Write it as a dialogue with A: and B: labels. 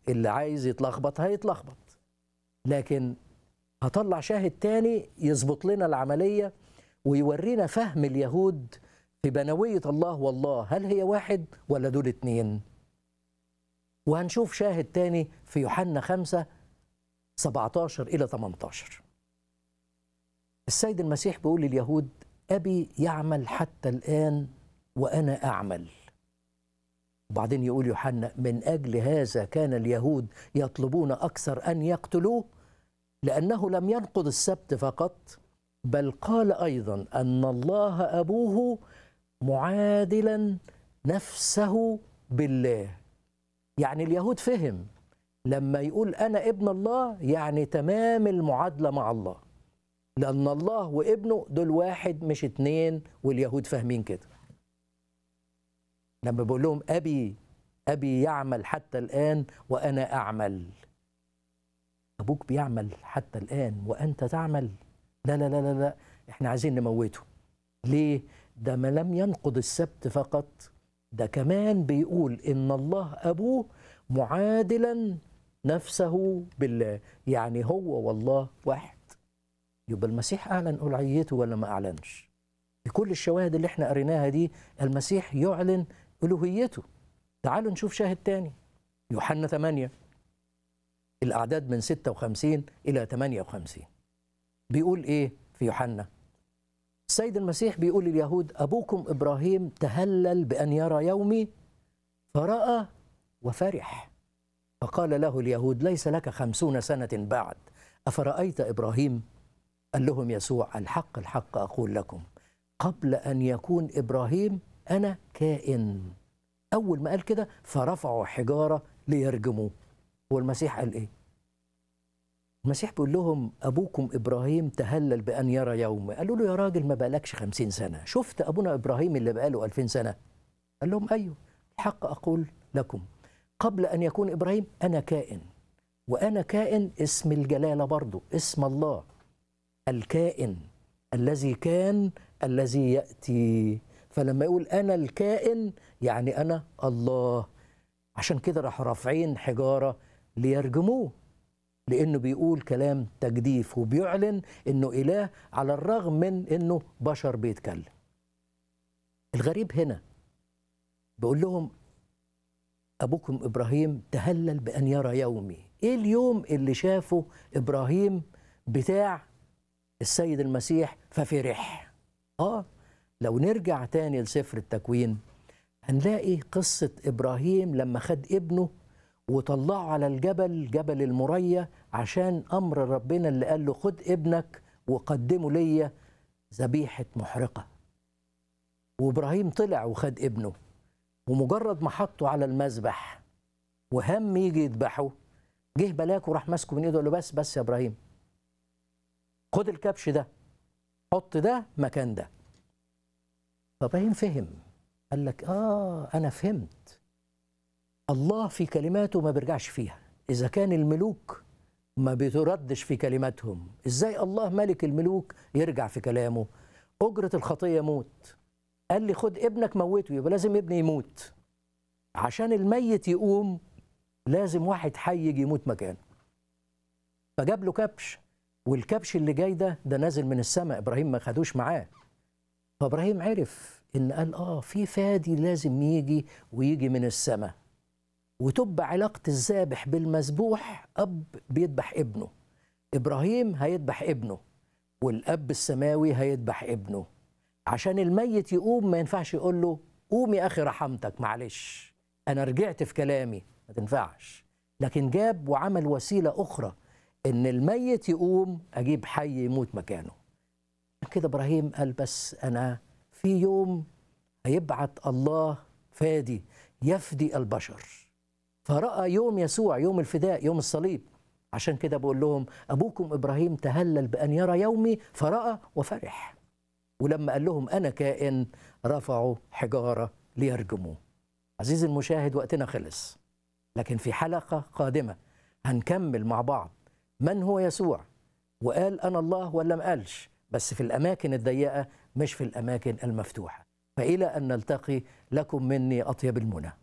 A: اللي عايز يتلخبط هيتلخبط لكن هطلع شاهد تاني يظبط لنا العملية ويورينا فهم اليهود في بنوية الله والله هل هي واحد ولا دول اتنين وهنشوف شاهد تاني في يوحنا خمسة 17 إلى 18 السيد المسيح بيقول لليهود أبي يعمل حتى الآن وأنا أعمل وبعدين يقول يوحنا من أجل هذا كان اليهود يطلبون أكثر أن يقتلوه لأنه لم ينقض السبت فقط بل قال أيضا أن الله أبوه معادلا نفسه بالله يعني اليهود فهم لما يقول أنا ابن الله يعني تمام المعادلة مع الله لأن الله وابنه دول واحد مش اتنين واليهود فاهمين كده لما بقول لهم أبي أبي يعمل حتى الآن وأنا أعمل أبوك بيعمل حتى الآن وأنت تعمل لا لا لا لا, لا. إحنا عايزين نموته ليه؟ ده ما لم ينقض السبت فقط ده كمان بيقول إن الله أبوه معادلا نفسه بالله يعني هو والله واحد يبقى المسيح أعلن ألوهيته ولا ما أعلنش بكل الشواهد اللي احنا قريناها دي المسيح يعلن ألوهيته تعالوا نشوف شاهد تاني يوحنا 8 الأعداد من 56 إلى 58 بيقول إيه في يوحنا السيد المسيح بيقول لليهود أبوكم إبراهيم تهلل بأن يرى يومي فرأى وفرح فقال له اليهود ليس لك خمسون سنة بعد أفرأيت إبراهيم قال لهم يسوع الحق الحق أقول لكم قبل أن يكون إبراهيم أنا كائن أول ما قال كده فرفعوا حجارة ليرجموه هو المسيح قال إيه المسيح بيقول لهم أبوكم إبراهيم تهلل بأن يرى يوم قالوا له يا راجل ما بقالكش خمسين سنة شفت أبونا إبراهيم اللي بقاله ألفين سنة قال لهم أيوه الحق أقول لكم قبل أن يكون إبراهيم أنا كائن وأنا كائن اسم الجلالة برضو اسم الله الكائن الذي كان الذي يأتي فلما يقول أنا الكائن يعني أنا الله عشان كده راح رافعين حجارة ليرجموه لأنه بيقول كلام تجديف وبيعلن أنه إله على الرغم من أنه بشر بيتكلم الغريب هنا بقول لهم أبوكم إبراهيم تهلل بأن يرى يومي إيه اليوم اللي شافه إبراهيم بتاع السيد المسيح ففرح آه لو نرجع تاني لسفر التكوين هنلاقي قصة إبراهيم لما خد ابنه وطلعه على الجبل جبل المرية عشان أمر ربنا اللي قال له خد ابنك وقدمه ليا ذبيحة محرقة وإبراهيم طلع وخد ابنه ومجرد ما حطه على المذبح وهم يجي يذبحه جه بلاك وراح ماسكه من ايده قال له بس بس يا ابراهيم خد الكبش ده حط ده مكان ده فابراهيم فهم قال لك اه انا فهمت الله في كلماته ما بيرجعش فيها اذا كان الملوك ما بيتردش في كلماتهم ازاي الله ملك الملوك يرجع في كلامه اجره الخطيه موت قال لي خد ابنك موته يبقى لازم ابني يموت عشان الميت يقوم لازم واحد حي يجي يموت مكانه فجاب له كبش والكبش اللي جاي ده ده نازل من السماء ابراهيم ما خدوش معاه فابراهيم عرف ان قال اه في فادي لازم يجي ويجي من السماء وتبقى علاقة الذابح بالمذبوح أب بيذبح ابنه إبراهيم هيذبح ابنه والأب السماوي هيذبح ابنه عشان الميت يقوم ما ينفعش يقول له قوم يا أخي رحمتك معلش أنا رجعت في كلامي ما تنفعش لكن جاب وعمل وسيلة أخرى إن الميت يقوم أجيب حي يموت مكانه كده إبراهيم قال بس أنا في يوم هيبعت الله فادي يفدي البشر فرأى يوم يسوع يوم الفداء يوم الصليب عشان كده بقول لهم أبوكم إبراهيم تهلل بأن يرى يومي فرأى وفرح ولما قال لهم أنا كائن رفعوا حجارة ليرجموه عزيزي المشاهد وقتنا خلص لكن في حلقة قادمة هنكمل مع بعض من هو يسوع وقال أنا الله ولا ما قالش بس في الأماكن الضيقة مش في الأماكن المفتوحة فإلى أن نلتقي لكم مني أطيب المنى